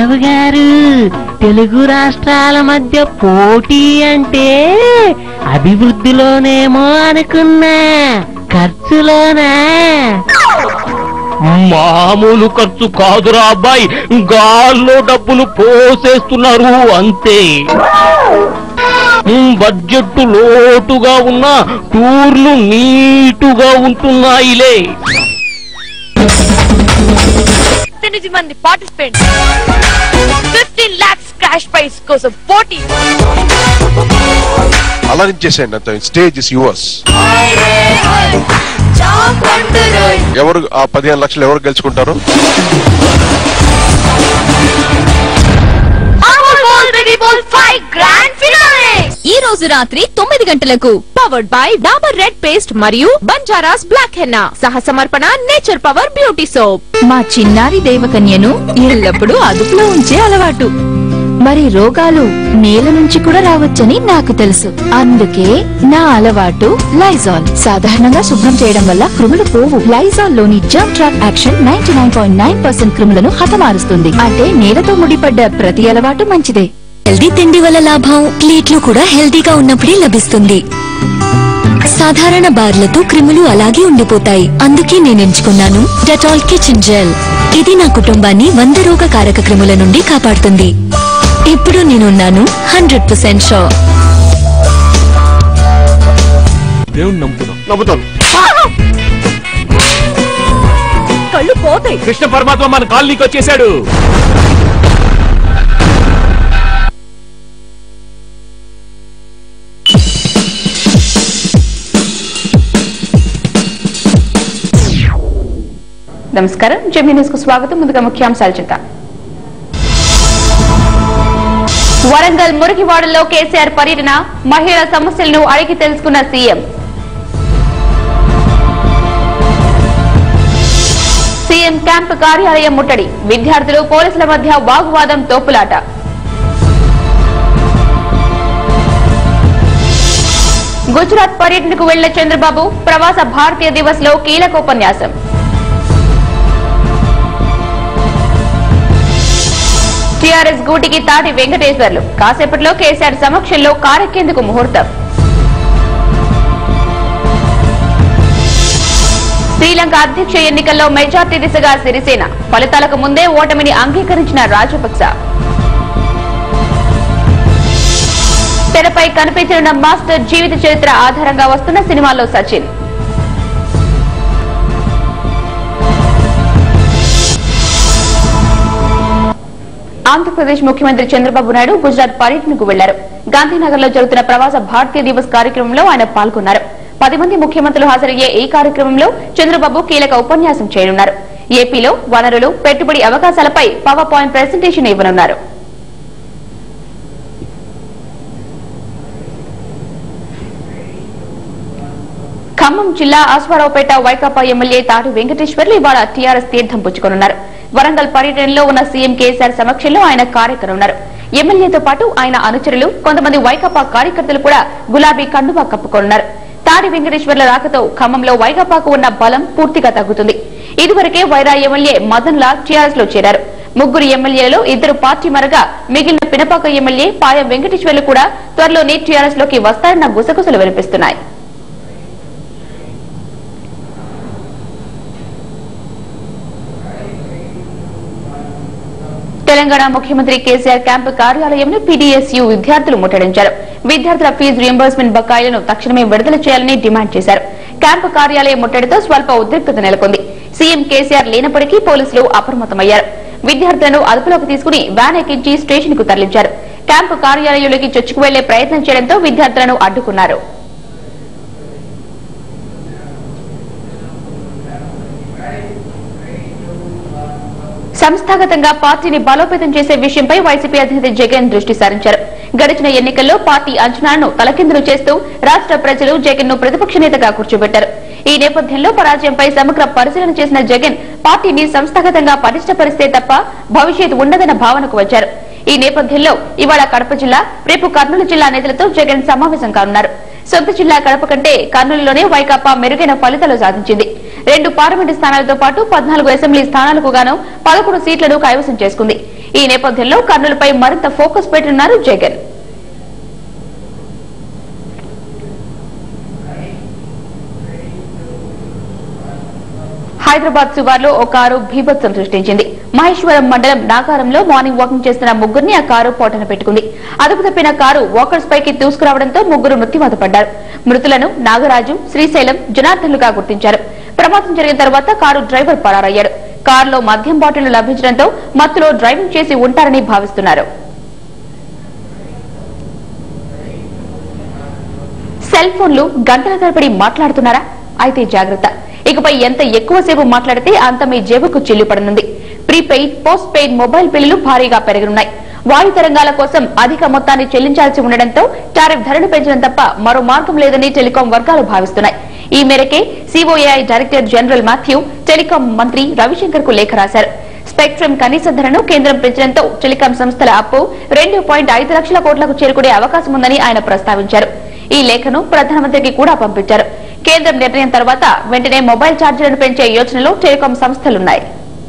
బాబు గారు తెలుగు రాష్ట్రాల మధ్య పోటీ అంటే అభివృద్ధిలోనేమో అనుకున్నా ఖర్చులోనా మామూలు ఖర్చు కాదురా అబ్బాయి గాల్లో డబ్బులు పోసేస్తున్నారు అంతే ఉమ్, బడ్జెట్ లోటుగా ఉన్న టూర్లు నీటుగా ఉంటున్నాయిలే ఎనిమిది మంది participants fifteen lakhs cash prize కోసం పోటీ అలరించేసేయండి అంత స్టేజ్ ఇస్ యువర్స్ ఎవరు ఆ పదిహేను లక్షలు ఎవరు గెలుచుకుంటారు గ్రాండ్ ఫినాలే ఈ రోజు రాత్రి తొమ్మిది గంటలకు powered by Dabur red paste మరియు బంజారాస్ బ్లాక్ హెన్నా సహ సమర్పణ నేచర్ పవర్ బ్యూటీ సోప్ మా చిన్నారి దేవకన్యను ఎల్లప్పుడూ అదుపులో ఉంచే అలవాటు మరి రోగాలు నేల నుంచి కూడా రావచ్చని నాకు తెలుసు అందుకే నా అలవాటు లైజాల్ సాధారణంగా శుభ్రం చేయడం వల్ల క్రిములు పోవు లైజాల్ లోని germ trap action ninety nine point nine percent క్రిములను హతమారుస్తుంది అంటే నేలతో ముడిపడ్డ ప్రతి అలవాటు మంచిదే హెల్దీ తిండి వల్ల లాభం ప్లేట్లు కూడా హెల్దీగా ఉన్నప్పుడే లభిస్తుంది సాధారణ బార్లతో క్రిములు అలాగే ఉండిపోతాయి అందుకే నేను ఎంచుకున్నాను డెటాల్ కిచెన్ జెల్ ఇది నా కుటుంబాన్ని వంద రోగ కారక క్రిముల నుండి కాపాడుతుంది ఇప్పుడు నేనున్నాను హండ్రెడ్ పర్సెంట్ షోర్ దేవుణ్ణి నమ్ముతున్నాం నమ్ముతాను కళ్ళు పోతాయి కృష్ణ పరమాత్మ మన కాలనీకి వచ్చేసాడు నమస్కారం జెమ్నీ న్యూస్ కు స్వాగతం ముందుగా ముఖ్యాంశాలు చూద్దాం వరంగల్ మురికివాడలో కేసీఆర్ పర్యటన మహిళల సమస్యలను అడిగి తెలుసుకున్న సీఎం సీఎం క్యాంపు కార్యాలయం ముట్టడి విద్యార్థులు పోలీసుల మధ్య వాగ్వాదం తోపులాట గుజరాత్ పర్యటనకు వెళ్లిన చంద్రబాబు ప్రవాస భారతీయ దివస్ లో కీలక ఉపన్యాసం టీఆర్ఎస్ గూటికి తాటి వెంకటేశ్వర్లు కాసేపట్లో కేసీఆర్ సమక్షంలో కారెక్కేందుకు ముహూర్తం శ్రీలంక అధ్యక్ష ఎన్నికల్లో మెజార్టీ దిశగా సిరిసేన ఫలితాలకు ముందే ఓటమిని అంగీకరించిన రాజపక్స తెరపై కనిపించనున్న మాస్టర్ జీవిత చరిత్ర ఆధారంగా వస్తున్న సినిమాలో సచిన్ ఆంధ్రప్రదేశ్ ముఖ్యమంత్రి చంద్రబాబు నాయుడు గుజరాత్ పర్యటనకు వెళ్లారు గాంధీనగర్ లో జరుగుతున్న ప్రవాస భారతీయ దివస్ కార్యక్రమంలో ఆయన పాల్గొన్నారు పది మంది ముఖ్యమంత్రులు హాజరయ్యే ఈ కార్యక్రమంలో చంద్రబాబు కీలక ఉపన్యాసం చేయనున్నారు ఏపీలో వనరులు పెట్టుబడి అవకాశాలపై పవర్ పాయింట్ ప్రెజెంటేషన్ ఇవ్వనున్నారు ఖమ్మం జిల్లా అశ్వారావుపేట వైకాపా ఎమ్మెల్యే తాటి వెంకటేశ్వర్లు ఇవాళ టీఆర్ఎస్ తీర్థం పుచ్చుకోనున్నారు వరంగల్ పర్యటనలో ఉన్న సీఎం కేసీఆర్ సమక్షంలో ఆయన కార్యక్రమన్నారు ఎమ్మెల్యేతో పాటు ఆయన అనుచరులు కొంతమంది వైకాపా కార్యకర్తలు కూడా గులాబీ కండువా కప్పుకోనున్నారు తాడి వెంకటేశ్వర్ల రాకతో ఖమ్మంలో వైకాపాకు ఉన్న బలం పూర్తిగా తగ్గుతుంది ఇదివరకే వైరా ఎమ్మెల్యే మదన్ లాల్ టీఆర్ఎస్ లో చేరారు ముగ్గురు ఎమ్మెల్యేలలో ఇద్దరు పార్టీ మరగా మిగిలిన పినపాక ఎమ్మెల్యే పాయం వెంకటేశ్వర్లు కూడా త్వరలోనే టీఆర్ఎస్ లోకి వస్తారన్న గుసగుసలు వినిపిస్తున్నాయి తెలంగాణ ముఖ్యమంత్రి కేసీఆర్ క్యాంపు కార్యాలయంను పీడీఎస్యు విద్యార్థులు ముట్టడించారు విద్యార్థుల ఫీజు రియంబర్స్మెంట్ బకాయిలను తక్షణమే విడుదల చేయాలని డిమాండ్ చేశారు క్యాంపు కార్యాలయం ముట్టడితో స్వల్ప ఉద్రిక్తత నెలకొంది సీఎం కేసీఆర్ లేనప్పటికీ పోలీసులు అప్రమత్తమయ్యారు విద్యార్థులను అదుపులోకి తీసుకుని వ్యాన్ ఎక్కించి స్టేషన్ కు తరలించారు క్యాంపు కార్యాలయంలోకి చొచ్చుకు వెళ్లే ప్రయత్నం చేయడంతో విద్యార్థులను అడ్డుకున్నారు సంస్థాగతంగా పార్టీని బలోపేతం చేసే విషయంపై వైసీపీ అధినేత జగన్ దృష్టి సారించారు గడిచిన ఎన్నికల్లో పార్టీ అంచనాలను తలకిందులు చేస్తూ రాష్ట్ర ప్రజలు జగన్ ను ప్రతిపక్ష నేతగా కూర్చోబెట్టారు ఈ నేపథ్యంలో పరాజయంపై సమగ్ర పరిశీలన చేసిన జగన్ పార్టీని సంస్థాగతంగా పటిష్టపరిస్తే తప్ప భవిష్యత్ ఉండదన్న భావనకు వచ్చారు ఈ నేపథ్యంలో ఇవాళ కడప జిల్లా రేపు కర్నూలు జిల్లా నేతలతో జగన్ సమావేశం కానున్నారు సొంత జిల్లా కడప కంటే కర్నూలులోనే వైకాపా మెరుగైన ఫలితాలు సాధించింది రెండు పార్లమెంటు స్థానాలతో పాటు పద్నాలుగు అసెంబ్లీ స్థానాలకు గాను పదకొండు సీట్లను కైవసం చేసుకుంది ఈ నేపథ్యంలో కర్నూలుపై మరింత ఫోకస్ పెట్టనున్నారు జగన్ హైదరాబాద్ శివార్లో ఓ కారు భీభత్సం సృష్టించింది మహేశ్వరం మండలం నాగారంలో మార్నింగ్ వాకింగ్ చేస్తున్న ముగ్గురిని ఆ కారు పోటన పెట్టుకుంది అదుపు తప్పిన కారు వాకర్స్ పైకి దూసుకురావడంతో ముగ్గురు మృత్యువాత పడ్డారు మృతులను నాగరాజు శ్రీశైలం జనార్దన్లుగా గుర్తించారు ప్రమాదం జరిగిన తర్వాత కారు డ్రైవర్ పరారయ్యాడు కారులో మద్యం బాటిల్ లభించడంతో మత్తులో డ్రైవింగ్ చేసి ఉంటారని భావిస్తున్నారు సెల్ ఫోన్లు గంటల తరబడి మాట్లాడుతున్నారా అయితే జాగ్రత్త ఇకపై ఎంత ఎక్కువసేపు మాట్లాడితే అంత మీ జేబుకు చెల్లిపడనుంది ప్రీపెయిడ్ పోస్ట్ పెయిడ్ మొబైల్ బిల్లులు భారీగా పెరగనున్నాయి వాయు తరంగాల కోసం అధిక మొత్తాన్ని చెల్లించాల్సి ఉండడంతో టారిఫ్ ధరను పెంచడం తప్ప మరో మార్గం లేదని టెలికాం వర్గాలు భావిస్తున్నాయి ఈ మేరకే COAI director general Matthew telecom మంత్రి రవిశంకర్ కు లేఖ రాశారు స్పెక్ట్రమ్ కనీస ధరను కేంద్రం పెంచడంతో టెలికాం సంస్థల అప్పు రెండు పాయింట్ ఐదు లక్షల కోట్లకు చేరుకునే అవకాశం ఉందని ఆయన ప్రస్తావించారు ఈ లేఖను ప్రధానమంత్రికి కూడా పంపించారు కేంద్రం నిర్ణయం తర్వాత వెంటనే మొబైల్ ఛార్జీలను పెంచే యోచనలో టెలికాం సంస్థలున్నాయి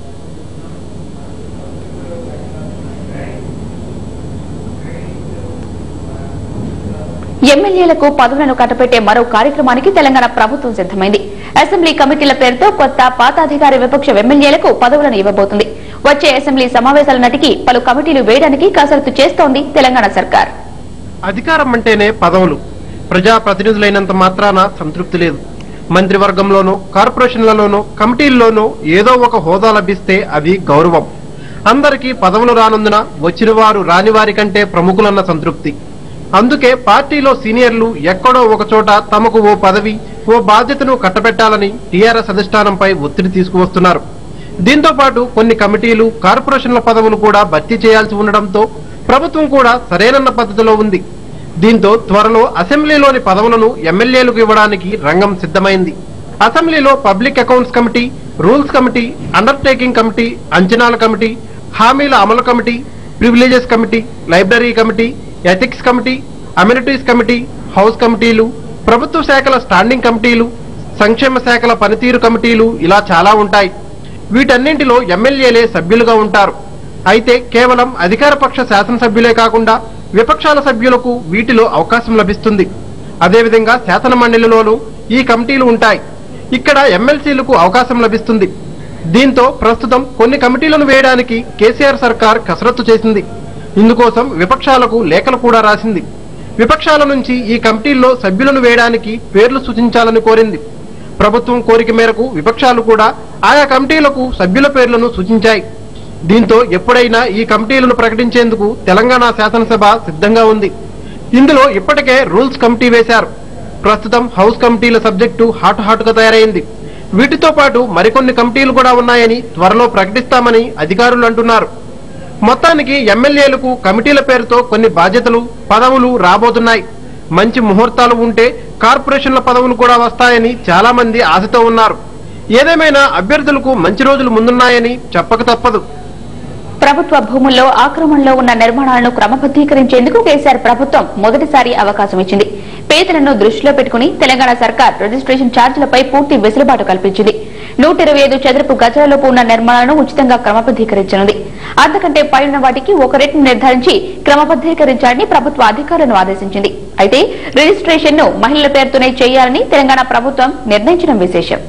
ఎమ్మెల్యేలకు పదవులను కట్టపెట్టే మరో కార్యక్రమానికి తెలంగాణ ప్రభుత్వం సిద్దమైంది అసెంబ్లీ కమిటీల పేరుతో కొత్త పాత అధికార విపక్ష ఎమ్మెల్యేలకు పదవులను ఇవ్వబోతుంది వచ్చే అసెంబ్లీ సమావేశాల నాటికి పలు కమిటీలు వేయడానికి కసరత్తు చేస్తోంది తెలంగాణ సర్కార్ అధికారం అంటేనే పదవులు ప్రజా ప్రతినిధులైనంత మాత్రాన సంతృప్తి లేదు మంత్రివర్గంలోనూ కార్పొరేషన్లలోనూ కమిటీల్లోనూ ఏదో ఒక హోదా లభిస్తే అవి గౌరవం అందరికీ పదవులు రానందున వచ్చిన వారు రాని వారి కంటే ప్రముఖులన్న సంతృప్తి అందుకే పార్టీలో సీనియర్లు ఎక్కడో ఒక చోట తమకు ఓ పదవి ఓ బాధ్యతను కట్టబెట్టాలని టీఆర్ఎస్ అధిష్టానంపై ఒత్తిడి తీసుకువస్తున్నారు దీంతో పాటు కొన్ని కమిటీలు కార్పొరేషన్ల పదవులు కూడా భర్తీ చేయాల్సి ఉండడంతో ప్రభుత్వం కూడా సరైనన్న పద్ధతిలో ఉంది దీంతో త్వరలో అసెంబ్లీలోని పదవులను ఎమ్మెల్యేలకు ఇవ్వడానికి రంగం సిద్ధమైంది అసెంబ్లీలో public accounts committee rules committee undertaking committee అంచనాల కమిటీ హామీల అమలు committee privileges committee library committee ethics committee immunities committee house కమిటీలు ప్రభుత్వ శాఖల స్టాండింగ్ కమిటీలు సంక్షేమ శాఖల పనితీరు కమిటీలు ఇలా చాలా ఉంటాయి వీటన్నింటిలో ఎమ్మెల్యేలే సభ్యులుగా ఉంటారు అయితే కేవలం అధికార పక్ష శాసనసభ్యులే కాకుండా విపక్షాల సభ్యులకు వీటిలో అవకాశం లభిస్తుంది అదేవిధంగా శాసన మండలిలోనూ ఈ కమిటీలు ఉంటాయి ఇక్కడ ఎమ్మెల్సీలకు అవకాశం లభిస్తుంది దీంతో ప్రస్తుతం కొన్ని కమిటీలను వేయడానికి కేసీఆర్ సర్కార్ కసరత్తు చేసింది ఇందుకోసం విపక్షాలకు లేఖలు కూడా రాసింది విపక్షాల నుంచి ఈ కమిటీల్లో సభ్యులను వేయడానికి పేర్లు సూచించాలని కోరింది ప్రభుత్వం కోరిక మేరకు విపక్షాలు కూడా ఆయా కమిటీలకు సభ్యుల పేర్లను సూచించాయి దీంతో ఎప్పుడైనా ఈ కమిటీలను ప్రకటించేందుకు తెలంగాణ శాసనసభ సిద్ధంగా ఉంది ఇందులో ఇప్పటికే రూల్స్ కమిటీ వేశారు ప్రస్తుతం హౌస్ కమిటీల సబ్జెక్టు హాట్ హాట్ గా తయారైంది వీటితో పాటు మరికొన్ని కమిటీలు కూడా ఉన్నాయని త్వరలో ప్రకటిస్తామని అధికారులు అంటున్నారు మొత్తానికి ఎమ్మెల్యేలకు కమిటీల పేరుతో కొన్ని బాధ్యతలు పదవులు రాబోతున్నాయి మంచి ముహూర్తాలు ఉంటే కార్పొరేషన్ల పదవులు కూడా వస్తాయని చాలా మంది ఆశతో ఉన్నారు ఏదేమైనా అభ్యర్థులకు మంచి రోజులు ముందున్నాయని చెప్పక తప్పదు ప్రభుత్వ భూముల్లో ఆక్రమణలో ఉన్న నిర్మాణాలను క్రమబద్దీకరించేందుకు కేసీఆర్ ప్రభుత్వం మొదటిసారి అవకాశం ఇచ్చింది పేదలను దృష్టిలో పెట్టుకుని తెలంగాణ సర్కార్ రిజిస్ట్రేషన్ ఛార్జీలపై పూర్తి వెసులుబాటు కల్పించింది నూట ఇరవై ఐదు చదరపు గజాలలోపు ఉన్న నిర్మాణాలను ఉచితంగా క్రమబద్దీకరించనుంది అంతకంటే పైన వాటికి ఒక రేటును నిర్ధారించి క్రమబద్దీకరించాలని ప్రభుత్వ అధికారులను ఆదేశించింది అయితే రిజిస్ట్రేషన్ ను మహిళల పేరుతోనే చేయాలని తెలంగాణ ప్రభుత్వం నిర్ణయించడం విశేషం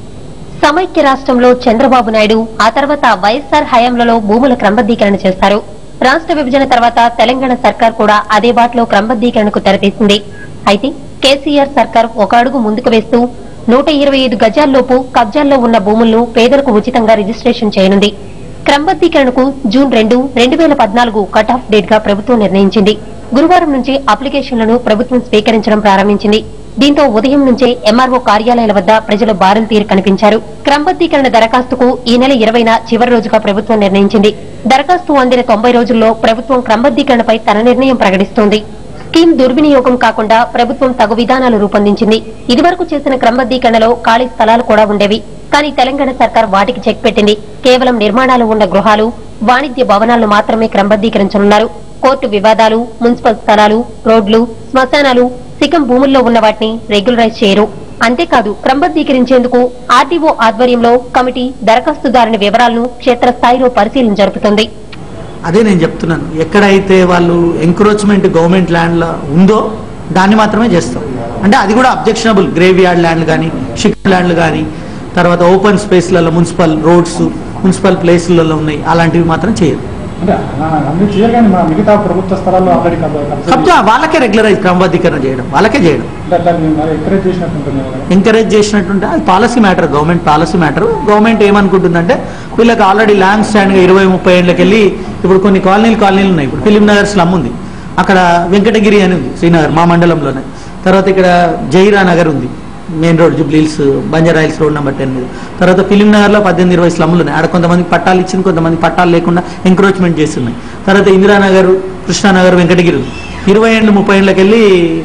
సమైక్య రాష్ట్రంలో చంద్రబాబు నాయుడు ఆ తర్వాత వైఎస్ఆర్ హయాంలలో భూముల క్రమబద్దీకరణ చేస్తారు రాష్ట్ర విభజన తర్వాత తెలంగాణ సర్కార్ కూడా అదే బాటలో క్రమబద్దీకరణకు తెరతీసింది అయితే కేసీఆర్ సర్కార్ ఒక అడుగు ముందుకు వేస్తూ నూట ఇరవై ఐదు గజాల్లోపు కబ్జాల్లో ఉన్న భూములను పేదలకు ఉచితంగా రిజిస్ట్రేషన్ చేయనుంది క్రమబద్దీకరణకు జూన్ రెండు రెండు వేల పద్నాలుగు కట్ ఆఫ్ డేట్ గా ప్రభుత్వం నిర్ణయించింది గురువారం నుంచి అప్లికేషన్లను ప్రభుత్వం స్వీకరించడం ప్రారంభించింది దీంతో ఉదయం నుంచే ఎంఆర్ఓ కార్యాలయాల వద్ద ప్రజలు బారులు తీరు కనిపించారు క్రమబద్దీకరణ దరఖాస్తుకు ఈ నెల ఇరవైన చివరి రోజుగా ప్రభుత్వం నిర్ణయించింది దరఖాస్తు అందిన తొంభై రోజుల్లో ప్రభుత్వం క్రమబద్దీకరణపై తన నిర్ణయం ప్రకటిస్తోంది స్కీమ్ దుర్వినియోగం కాకుండా ప్రభుత్వం తగు విధానాలు రూపొందించింది ఇదివరకు చేసిన క్రమబద్దీకరణలో ఖాళీ స్థలాలు కూడా ఉండేవి కానీ తెలంగాణ సర్కార్ వాటికి చెక్ పెట్టింది కేవలం నిర్మాణాలు ఉన్న గృహాలు వాణిజ్య భవనాలను మాత్రమే క్రమబద్దీకరించనున్నారు కోర్టు వివాదాలు మున్సిపల్ స్థలాలు రోడ్లు శ్మశానాలు సికం భూముల్లో ఉన్న వాటిని రెగ్యులరైజ్ చేయరు అంతేకాదు క్రమబద్దీకరించేందుకు ఆర్టీఓ ఆధ్వర్యంలో కమిటీ దరఖాస్తుదారుని వివరాలను క్షేత్రస్థాయిలో పరిశీలన జరుపుతుంది అదే నేను చెప్తున్నాను ఎక్కడైతే వాళ్ళు ఎంక్రోచ్మెంట్ గవర్నమెంట్ ల్యాండ్లో ఉందో దాన్ని మాత్రమే చేస్తాం అంటే అది కూడా అబ్జెక్షనబుల్ గ్రేవ్ యార్డ్ ల్యాండ్ కానీ షిక్ ల్యాండ్లు కానీ తర్వాత ఓపెన్ స్పేస్లలో మున్సిపల్ రోడ్స్ మున్సిపల్ ప్లేస్లలో ఉన్నాయి అలాంటివి మాత్రం చేయరు అంటే ఆ, అన్ని చేయగానే మా మిగతా ప్రభుత్వ స్థలాల్లో ఆల్రెడీ కబ్జా వాళ్ళకే రెగ్యులరైజ్ క్రమబద్ధీకరణ చేయడం వాళ్ళకే చేయడం ఎంకరేజ్ చేసినట్టు ఉంటుంది కదా. ఎంకరేజ్ చేసినట్టుంటే అది policy matter government policy matter government ఏమనుకుంటుందంటే వీళ్ళకి ఆల్రెడీ ల్యాండ్ స్టాండ్గా ఇరవై ముప్పై ఏళ్ళకి వెళ్ళి ఇప్పుడు కొన్ని కాలనీలు కాలనీలు ఉన్నాయి ఇప్పుడు ఫిలిం నగర్ స్లమ్ ఉంది అక్కడ వెంకటగిరి అని ఉంది శ్రీనగర్ మా మండలంలోనే తర్వాత ఇక్కడ జైరా నగర్ ఉంది main road Jubilee Hills Banjara Hills road number ten మీద తర్వాత ఫిలిం నగర్లో పద్దెనిమిది ఇరవై స్లమ్లు ఉన్నాయి ఆడ కొంతమందికి పట్టాలు ఇచ్చింది కొంతమంది పట్టాలు లేకుండా ఎంక్రోచ్మెంట్ చేస్తున్నాయి తర్వాత ఇందిరానగర్ కృష్ణానగర్ వెంకటగిరి ఉంది. ఇరవై ఏళ్ళు ముప్పై ఏళ్ళకి వెళ్ళి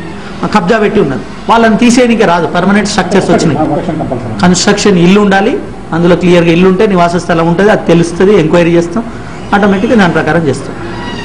కబ్జా పెట్టి ఉన్నారు వాళ్ళని తీసేయడానికి రాదు పర్మనెంట్ స్ట్రక్చర్స్ వచ్చినాయి కన్స్ట్రక్షన్ ఇల్లు ఉండాలి అందులో క్లియర్గా ఇల్లు ఉంటే నివాస స్థలం ఉంటుంది అది తెలుస్తుంది ఎంక్వైరీ చేస్తాం ఆటోమేటిక్గా దాని ప్రకారం చేస్తాం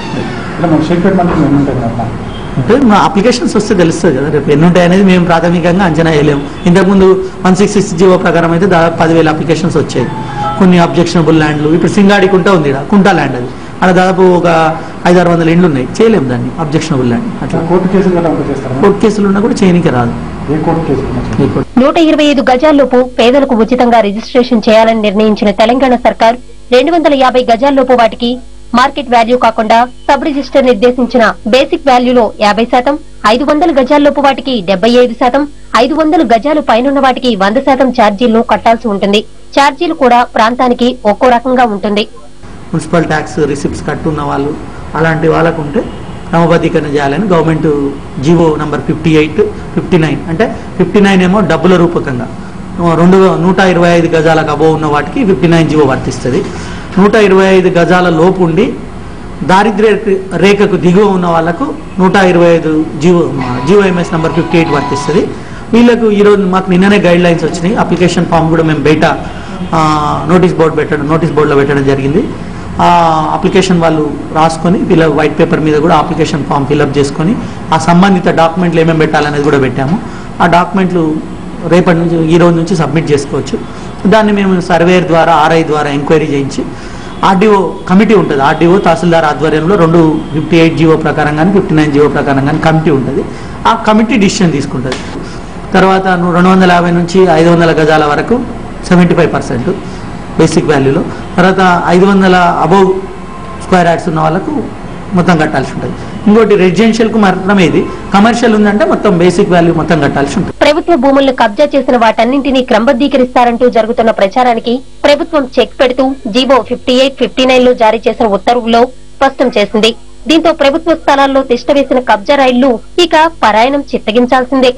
అంటే మన షేక్ పెట్టమంటే ఎన్ని ఉంటాయి కదా అంటే మా అప్లికేషన్స్ వస్తే తెలుస్తుంది కదా రేపు ఎన్ని ఉంటాయి అనేది మేము ప్రాథమికంగా అంచనా వేయలేము ఇంతకుముందు వన్ సిక్స్ సిక్స్ జీవో ప్రకారం అయితే దాదాపు పదివేల అప్లికేషన్స్ వచ్చాయి కొన్ని అబ్జెక్షనబుల్ ల్యాండ్లు ఇప్పుడు సింగాడి కుంట ఉంది ఈడ, కుంట ల్యాండ్ అది అక్కడ దాదాపు ఒక ఐదు ఆరు వందల ఇండ్లు ఉన్నాయి చేయలేము దాన్ని అబ్జెక్షనబుల్ ల్యాండ్ అట్లా కోర్టు కేసులు గట్రా అప్లై చేస్తారా కోర్టు కేసులు ఉన్నా కూడా చేయనికి రాదు ఏ కోర్టు కేసులు ఈ కోర్టు నూట ఇరవై ఐదు గజాల్లోపు పేదలకు ఉచితంగా రిజిస్ట్రేషన్ చేయాలని నిర్ణయించిన తెలంగాణ సర్కార్ రెండు వందల యాభై గజాల్లోపు వాటికి మార్కెట్ వాల్యూ కాకుండా సబ్ రిజిస్టర్ నిర్దేశించిన బేసిక్ వాల్యూలో యాభై శాతం ఐదు వందల గజాల్లోపు వాటికి డెబ్బై ఐదు శాతం ఐదు వందల గజాలు పైనున్న వాటికి వంద శాతం ఛార్జీలను కట్టాల్సి ఉంటుంది ఛార్జీలు కూడా ప్రాంతానికి ఒక్కో రకంగా ఉంటుంది మున్సిపల్ ట్యాక్స్ రిసిప్ట్స్ కట్టున్న వాళ్ళు అలాంటి వాళ్ళకు ఉంటే క్రమబద్ధీకరణ చేయాలని government GO number fifty eight fifty nine అంటే ఫిఫ్టీ నైన్ ఏమో డబ్బుల రూపకంగా రెండు నూట ఇరవై ఐదు గజాలకు అబోవ్ ఉన్న వాటికి ఫిఫ్టీ నైన్ జీవో వర్తిస్తుంది నూట ఇరవై ఐదు గజాల లోపు ఉండి దారిద్ర్య రేఖకు దిగువ ఉన్న వాళ్ళకు నూట ఇరవై ఐదు GO GO MS number fifty eight వర్తిస్తుంది వీళ్ళకు ఈరోజు మాకు నిన్ననే గైడ్ లైన్స్ వచ్చినాయి అప్లికేషన్ ఫామ్ కూడా మేము బయట ఆ, నోటీస్ బోర్డు పెట్టడం నోటీస్ బోర్డులో పెట్టడం జరిగింది ఆ అప్లికేషన్ వాళ్ళు రాసుకొని వీళ్ళ వైట్ పేపర్ మీద కూడా అప్లికేషన్ ఫామ్ ఫిల్అప్ చేసుకొని ఆ సంబంధిత డాక్యుమెంట్లు ఏమేమి పెట్టాలనేది కూడా పెట్టాము ఆ డాక్యుమెంట్లు రేపటి నుంచి ఈ రోజు నుంచి సబ్మిట్ చేసుకోవచ్చు దాన్ని మేము సర్వేయర్ ద్వారా ఆర్ఐ ద్వారా ఎంక్వైరీ చేయించి ఆర్డీఓ కమిటీ ఉంటుంది ఆర్డీఓ తహసీల్దార్ ఆధ్వర్యంలో రెండు ఫిఫ్టీ ఎయిట్ జీవో ప్రకారం కానీ ఫిఫ్టీ నైన్ జీవో ప్రకారం కానీ కమిటీ ఉంటుంది ఆ కమిటీ డిసిషన్ తీసుకుంటుంది తర్వాత నువ్వు రెండు వందల యాభై నుంచి ఐదు వందల గజాల వరకు సెవెంటీ ఫైవ్ పర్సెంట్ బేసిక్ వాల్యూలో తర్వాత ఐదు వందల అబౌవ్ స్క్వేర్ యార్డ్స్ ఉన్న వాళ్ళకు మొత్తం కట్టాల్సి ఉంటుంది ఇంకోటి రెసిడెన్షియల్కు మాత్రమే ఇది కమర్షియల్ ఉందంటే మొత్తం బేసిక్ వాల్యూ మొత్తం కట్టాల్సి ఉంటుంది ప్రభుత్వ భూములను కబ్జా చేసిన వాటన్నింటినీ క్రమబద్ధీకరిస్తారంటూ జరుగుతున్న ప్రచారానికి ప్రభుత్వం చెక్ పెడుతూ GO fifty eight fifty nine లో జారీ చేసిన ఉత్తర్వుల్లో స్పష్టం చేసింది దీంతో ప్రభుత్వ స్థలాల్లో తిష్టవేసిన కబ్జా రైళ్లు ఇక పరాయణం చిత్తగించాల్సిందే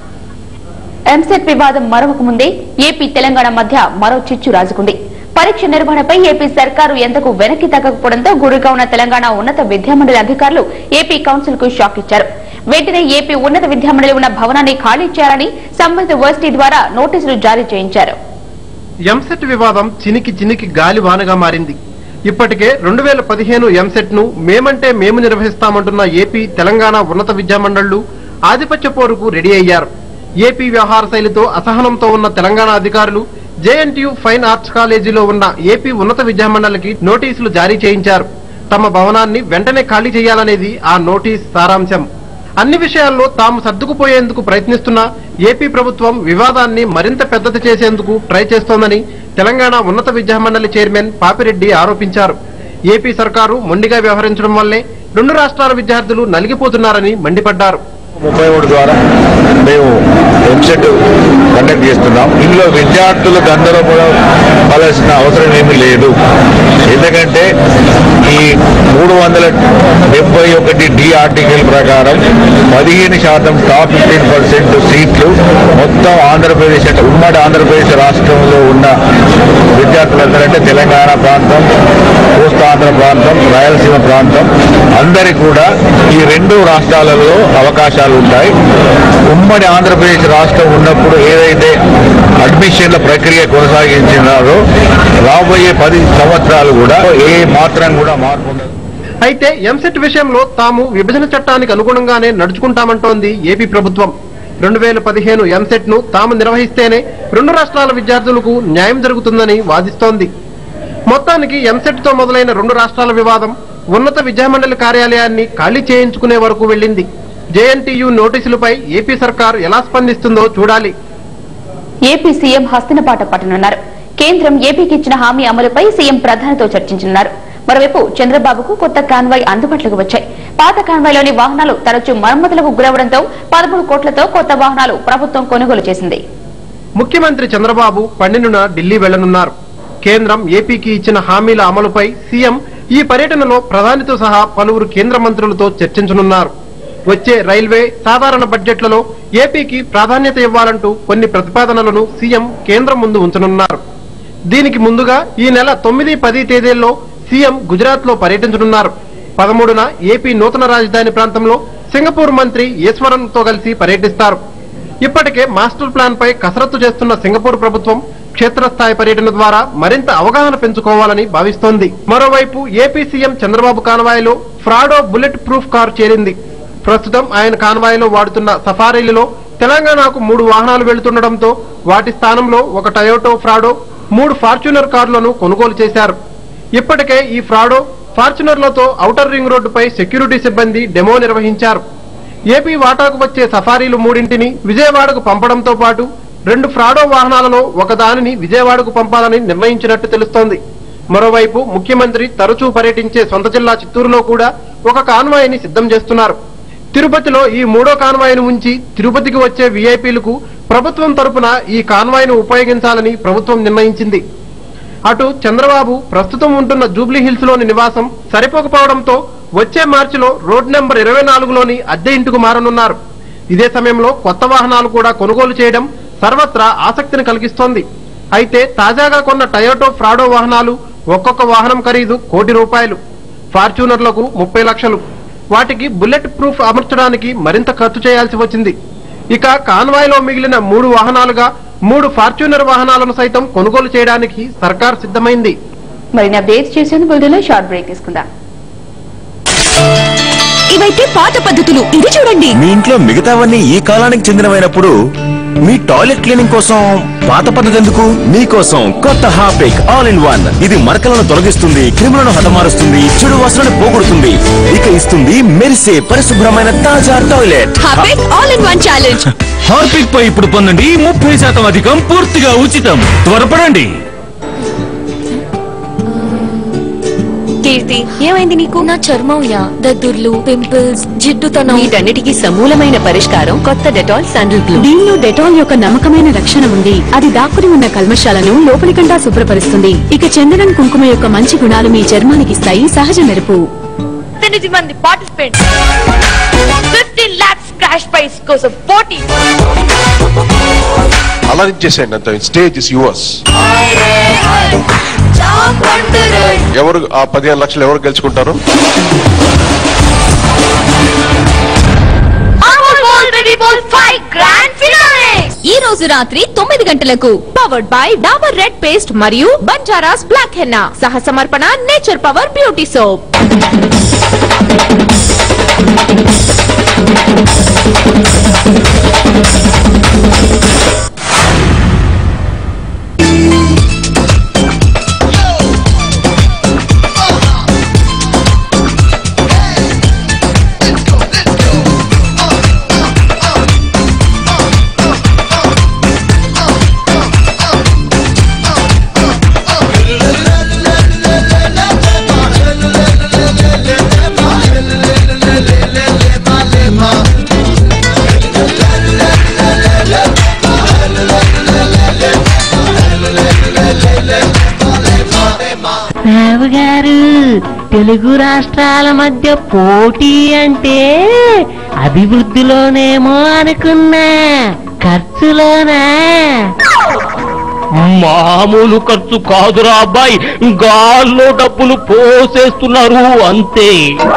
ఎంసెట్ వివాదం మరొక ముందే ఏపీ తెలంగాణ మధ్య మరో చిచ్చు రాజుకుంది పరీక్ష నిర్వహణపై ఏపీ సర్కారు ఎంతకు వెనక్కి తగ్గకపోవడంతో గురిగా ఉన్న తెలంగాణ ఉన్నత విద్యామండలి అధికారులు ఏపీ కౌన్సిల్ కు షాక్ ఇచ్చారు వెంటనే ఏపీ ఉన్నత విద్యామండలి ఉన్న భవనాన్ని ఖాళీ చేయాలని సంబంధిత వర్సిటీ ద్వారా నోటీసులు జారీ చేయించారు ఎంసెట్ వివాదం చినికి చినికి గాలి వానగా మారింది ఇప్పటికే రెండు వేల పదిహేను ఎంసెట్ ను మేమంటే మేము నిర్వహిస్తామంటున్న ఏపీ తెలంగాణ ఉన్నత విద్యామండళ్లు ఆధిపత్య పోరుకు రెడీ అయ్యారు ఏపీ వ్యవహార శైలితో అసహనంతో ఉన్న తెలంగాణ అధికారులు జేఎన్టీయు ఫైన్ ఆర్ట్స్ కాలేజీలో ఉన్న ఏపీ ఉన్నత విద్యామండలికి నోటీసులు జారీ చేయించారు తమ భవనాన్ని వెంటనే ఖాళీ చేయాలనేది ఆ నోటీస్ సారాంశం అన్ని విషయాల్లో తాము సర్దుకుపోయేందుకు ప్రయత్నిస్తున్న ఏపీ ప్రభుత్వం వివాదాన్ని మరింత పెద్దది చేసేందుకు ట్రై చేస్తోందని తెలంగాణ ఉన్నత విద్యామండలి చైర్మన్ పాపిరెడ్డి ఆరోపించారు ఏపీ సర్కారు మొండిగా వ్యవహరించడం వల్లే రెండు రాష్ట్రాల విద్యార్థులు నలిగిపోతున్నారని మండిపడ్డారు ముప్పై మూడు ద్వారా మేము ఎంసెట్ కండక్ట్ చేస్తున్నాం ఇందులో విద్యార్థులకు అందరూ కూడా పడాల్సిన అవసరం ఏమీ లేదు ఎందుకంటే ఈ మూడు వందల డెబ్బై ఒకటి డి ఆర్టికల్ ప్రకారం పదిహేను శాతం టాప్ ఫిఫ్టీన్ పర్సెంట్ సీట్లు మొత్తం ఆంధ్రప్రదేశ్ అంటే ఉమ్మడి ఆంధ్రప్రదేశ్ రాష్ట్రంలో ఉన్న విద్యార్థులందరంటే తెలంగాణ ప్రాంతం కోస్తాంధ్ర ప్రాంతం రాయలసీమ ప్రాంతం అందరికీ కూడా ఈ రెండు రాష్ట్రాలలో అవకాశాలు ఉంటాయి ఉమ్మడి ఆంధ్రప్రదేశ్ రాష్ట్రం ఉన్నప్పుడు ఏదైతే అడ్మిషన్ల ప్రక్రియ కొనసాగించినారో రాబోయే పది సంవత్సరాలు కూడా ఏ మాత్రం కూడా మార్పు ఉండదు అయితే ఎంసెట్ విషయంలో తాము విభజన చట్టానికి అనుగుణంగానే నడుచుకుంటామంటోంది ఏపీ ప్రభుత్వం రెండు వేల పదిహేను ఎంసెట్ ను తాము నిర్వహిస్తేనే రెండు రాష్ట్రాల విద్యార్థులకు న్యాయం జరుగుతుందని వాదిస్తోంది మొత్తానికి ఎంసెట్ తో మొదలైన రెండు రాష్ట్రాల వివాదం ఉన్నత విద్యామండలి కార్యాలయాన్ని ఖాళీ చేయించుకునే వరకు వెళ్ళింది జేఎన్టీయు నోటీసులపై ఏపీ సర్కార్ ఎలా స్పందిస్తుందో చూడాలి ఏపీ సీఎం హస్తినపాట పట్టనున్నారు కేంద్రం ఏపీకి ఇచ్చిన హామీ అమలుపై సీఎం ప్రధానితో చర్చించనున్నారు మరోవైపు చంద్రబాబుకు కొత్త కాన్వాయ్ అందుబాటులోకి వచ్చాయి పాత కాన్వాయ్లోని వాహనాలు తరచూ మరమ్మతులకు గురవడంతో పదమూడు కోట్లతో కొత్త వాహనాలు ప్రభుత్వం కొనుగోలు చేసింది ముఖ్యమంత్రి చంద్రబాబు పన్నెండున ఢిల్లీ వెళ్లనున్నారు కేంద్రం ఏపీకి ఇచ్చిన హామీల అమలుపై సీఎం ఈ పర్యటనలో ప్రధానితో సహా పలువురు కేంద్ర మంత్రులతో చర్చించనున్నారు వచ్చే రైల్వే సాధారణ బడ్జెట్లలో ఏపీకి ప్రాధాన్యత ఇవ్వాలంటూ కొన్ని ప్రతిపాదనలను సీఎం కేంద్రం ముందు ఉంచనున్నారు దీనికి ముందుగా ఈ నెల తొమ్మిది పది తేదీల్లో సీఎం గుజరాత్ లో పర్యటించనున్నారు పదమూడున ఏపీ నూతన రాజధాని ప్రాంతంలో సింగపూర్ మంత్రి ఈశ్వరన్ తో కలిసి పర్యటిస్తారు ఇప్పటికే మాస్టర్ ప్లాన్ పై కసరత్తు చేస్తున్న సింగపూర్ ప్రభుత్వం క్షేత్రస్థాయి పర్యటన ద్వారా మరింత అవగాహన పెంచుకోవాలని భావిస్తోంది మరోవైపు ఏపీ సీఎం చంద్రబాబు కాన్వాయ్లో ఫ్రాడో బుల్లెట్ ప్రూఫ్ కారు చేరింది ప్రస్తుతం ఆయన కాన్వాయ్లో వాడుతున్న సఫారీలలో తెలంగాణకు మూడు వాహనాలు వెళుతుండటంతో వాటి స్థానంలో ఒక టయోటో ఫ్రాడో మూడు ఫార్చ్యూనర్ కార్లను కొనుగోలు చేశారు ఇప్పటికే ఈ ఫ్రాడో ఫార్చునర్లతో ఔటర్ రింగ్ రోడ్డుపై సెక్యూరిటీ సిబ్బంది డెమో నిర్వహించారు ఏపీ వాటాకు వచ్చే సఫారీలు మూడింటిని విజయవాడకు పంపడంతో పాటు రెండు ఫ్రాడో వాహనాలలో ఒకదానిని విజయవాడకు పంపాలని నిర్ణయించినట్టు తెలుస్తోంది మరోవైపు ముఖ్యమంత్రి తరచూ పర్యటించే సొంత జిల్లా చిత్తూరులో కూడా ఒక కాన్వాయ్ని సిద్ధం చేస్తున్నారు తిరుపతిలో ఈ మూడో కాన్వాయ్ను ఉంచి తిరుపతికి వచ్చే వీఐపీలకు ప్రభుత్వం తరపున ఈ కాన్వాయ్ను ఉపయోగించాలని ప్రభుత్వం నిర్ణయించింది అటు చంద్రబాబు ప్రస్తుతం ఉంటున్న జూబ్లీ హిల్స్ లోని నివాసం సరిపోకపోవడంతో వచ్చే మార్చిలో రోడ్ నెంబర్ ఇరవై నాలుగులోని అద్దె ఇంటికి మారనున్నారు ఇదే సమయంలో కొత్త వాహనాలు కూడా కొనుగోలు చేయడం సర్వత్రా ఆసక్తిని కలిగిస్తోంది అయితే తాజాగా కొన్న టయోటో ఫ్రాడో వాహనాలు ఒక్కొక్క వాహనం ఖరీదు కోటి రూపాయలు ఫార్చ్యూనర్లకు ముప్పై లక్షలు వాటికి బుల్లెట్ ప్రూఫ్ అమర్చడానికి మరింత ఖర్చు చేయాల్సి వచ్చింది ఇక కాన్వాయ్లో మిగిలిన మూడు వాహనాలుగా మూడు ఫార్చ్యూనర్ వాహనాలను సైతం కొనుగోలు చేయడానికి సర్కార్ సిద్ధమైంది మరిన్ని అప్డేట్స్ చేసేందుకు బుల్డెలో షార్ట్ బ్రేక్ తీసుకుందాం ఇవైతే పాత పద్ధతులు ఇది చూడండి మీ ఇంట్లో మిగతావన్నీ ఈ కాలానికి చెందినవైనప్పుడు మీ టాయిలెట్ క్లీనింగ్ కోసం పాత పద్ధతి ఎందుకు మీకోసం కొత్త హాపిక్ ఆల్ ఇన్ వన్ ఇది మరకలను తొలగిస్తుంది క్రిములను హతమారుస్తుంది చెడు వాసనను పోగొడుతుంది ఇక ఇస్తుంది మెరిసే పరిశుభ్రమైన తాజా toilet Harpic all in one challenge Harpic పై ఇప్పుడు పొందండి ముప్పై శాతం అధికం పూర్తిగా ఉచితం త్వరపడండి కీర్తి ఏమైంది నీకు నా చర్మం యా దద్దుర్లు పింపుల్స్ జిడ్డుతనం వీటన్నిటికీ సమూలమైన పరిష్కారం కొత్త డెటాల్ శాండిల్ గ్లూ దీనిలో డెటాల్ యొక్క నమ్మకమైన రక్షణ ఉంది అది దాక్కుని ఉన్న కల్మషాలను లోపలికండా శుభ్రపరుస్తుంది ఇక చందనం కుంకుమ యొక్క మంచి గుణాలు మీ చర్మానికి ఇస్తాయి సహజ మెరుపు ఎనిమిది మంది participants fifteen lakhs cash prize కోసం పోటీ అలరించేసేయండి అంత స్టేజ్ ఇస్ యువర్స్ ఎవరు ఆ పదిహేను లక్షలు ఎవరు గెలుచుకుంటారు ఈ రోజు రాత్రి తొమ్మిది గంటలకు powered by Dabur red paste మరియు బంజారాస్ బ్లాక్ హెన్నా సహ సమర్పణ nature power beauty soap Rao garu Telugu రాష్ట్రాల మధ్య పోటీ అంటే అభివృద్ధిలోనేమో అనుకున్నా ఖర్చులోనా మామూలు ఖర్చు కాదురా అబ్బాయి గాల్లో డబ్బులు పోసేస్తున్నారు అంతే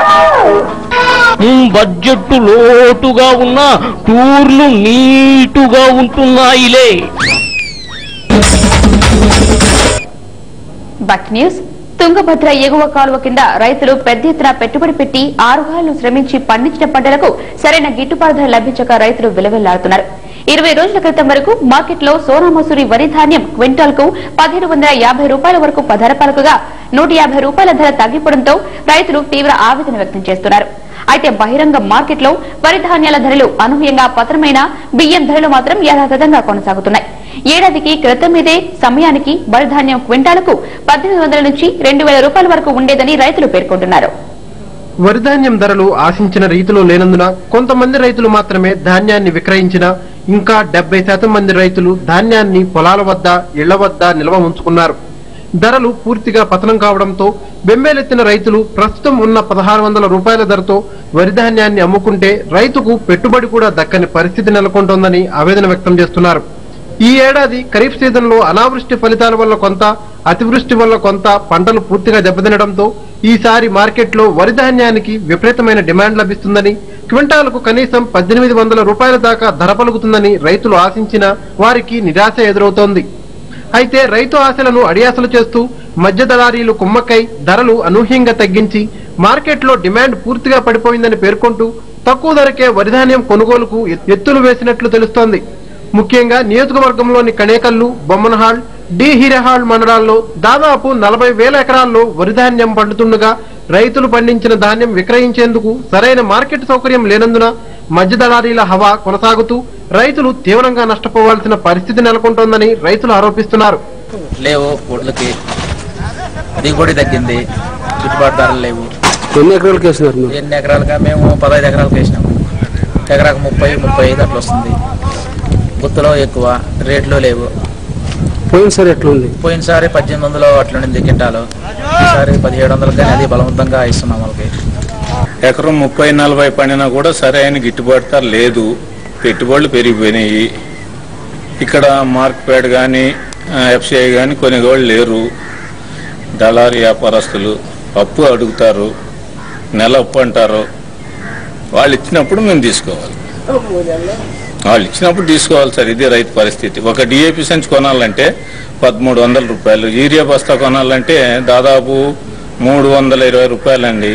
ఉమ్, బడ్జెట్ లోటుగా ఉన్న టూర్లు నీటుగా ఉంటున్నాయిలే బట్ న్యూస్ తుంగభద్ర ఎగువ కాలువ కింద రైతులు పెద్ద ఎత్తున పెట్టుబడి పెట్టి ఆరు వారాలు శ్రమించి పండించిన పంటలకు సరైన గిట్టుబాటు ధర లభించక రైతులు విలవిల్లాడుతున్నారు ఇరవై రోజుల క్రితం వరకు మార్కెట్లో సోనా మసూరి వరి ధాన్యం క్వింటాల్ కు పదిహేను వందల యాభై రూపాయల వరకు పదరపలకగా నూట యాభై రూపాయల ధర తగ్గిపోవడంతో రైతులు తీవ్ర ఆవేదన వ్యక్తం చేస్తున్నారు అయితే బహిరంగ మార్కెట్లో వరి ధాన్యాల ధరలు అనూహ్యంగా పతనమైన బియ్యం ధరలు మాత్రం యథాతథంగా కొనసాగుతున్నాయి ఏడాదికి క్రితం ఇదే సమయానికి వరి ధాన్యం క్వింటాలకు పద్దెనిమిది వందల నుంచి రెండు వేల రూపాయల వరకు ఉండేదని రైతులు పేర్కొంటున్నారు వరిధాన్యం ధరలు ఆశించిన రీతిలో లేనందున కొంతమంది రైతులు మాత్రమే ధాన్యాన్ని విక్రయించిన ఇంకా డెబ్బై శాతం మంది రైతులు ధాన్యాన్ని పొలాల వద్ద ఇళ్ల వద్ద నిల్వ ఉంచుకున్నారు ధరలు పూర్తిగా పతనం కావడంతో బెంబేలెత్తిన రైతులు ప్రస్తుతం ఉన్న పదహారు వందల రూపాయల ధరతో వరి ధాన్యాన్ని అమ్ముకుంటే రైతుకు పెట్టుబడి కూడా దక్కని పరిస్థితి నెలకొంటోందని ఆవేదన వ్యక్తం చేస్తున్నారు ఈ ఏడాది ఖరీఫ్ సీజన్లో అనావృష్టి ఫలితాల వల్ల కొంత అతివృష్టి వల్ల కొంత పంటలు పూర్తిగా దెబ్బతినడంతో ఈసారి మార్కెట్లో వరి ధాన్యానికి విపరీతమైన డిమాండ్ లభిస్తుందని క్వింటాలకు కనీసం పద్దెనిమిది వందల రూపాయల దాకా ధర పలుకుతుందని రైతులు ఆశించినా వారికి నిరాశ ఎదురవుతోంది అయితే రైతు ఆశలను అడియాసలు చేస్తూ మధ్య దళారీలు కుమ్మక్కై ధరలు అనూహ్యంగా తగ్గించి మార్కెట్లో డిమాండ్ పూర్తిగా పడిపోయిందని పేర్కొంటూ తక్కువ ధరకే వరిధాన్యం కొనుగోలుకు ఎత్తులు వేసినట్లు తెలుస్తోంది ముఖ్యంగా నియోజకవర్గంలోని కణేకల్లు బొమ్మనహాల్ డి హీరహాల్ మండలాల్లో దాదాపు నలభై వేల ఎకరాల్లో వరిధాన్యం పండుతుండగా రైతులు పండించిన ధాన్యం విక్రయించేందుకు సరైన మార్కెట్ సౌకర్యం లేనందున మధ్య దళారీల హవా కొనసాగుతూ రైతులు తీవ్రంగా నష్టపోవాల్సిన పరిస్థితి నెలకొంటోందని రైతులు ఆరోపిస్తున్నారు లేవు ఒడ్లకి దిగుబడి తగ్గింది గిట్టుబాటు ధరలు లేవు ఎన్ని ఎకరాలకు వేసినారు మీరు ఎన్ని ఎకరాలుగా మేము పదహైదు ఎకరాలకు వేసినాము ఎకరాకు ముప్పై ముప్పై ఐదు అట్లా వస్తుంది గుత్తులో ఎక్కువ రేట్లు లేవు పోయినసారి ఎట్లా ఉంది పోయినసారి పద్దెనిమిది వందలు అట్లా ఉండింది కింటాలు ఈసారి పదిహేడు వందలు కానీ అది బలవంతంగా ఇస్తున్నాం వాళ్ళకి ఎకరం ముప్పై నలభై పండినా కూడా సరైన గిట్టుబాటు ధర లేదు పెట్టుబడులు పెరిగిపోయినాయి ఇక్కడ మార్క్పేట్ కానీ ఎఫ్సిఐ కానీ కొనేవాళ్ళు లేరు దళారీ వ్యాపారస్తులు అప్పు అడుగుతారు నెల అప్పు అంటారు వాళ్ళు ఇచ్చినప్పుడు మేము తీసుకోవాలి వాళ్ళు ఇచ్చినప్పుడు తీసుకోవాలి సార్ ఇది రైతు పరిస్థితి ఒక డిఏపి సంచి కొనాలంటే పదమూడు వందల రూపాయలు యూరియా బస్తా కొనాలంటే దాదాపు మూడు వందల ఇరవై రూపాయలండి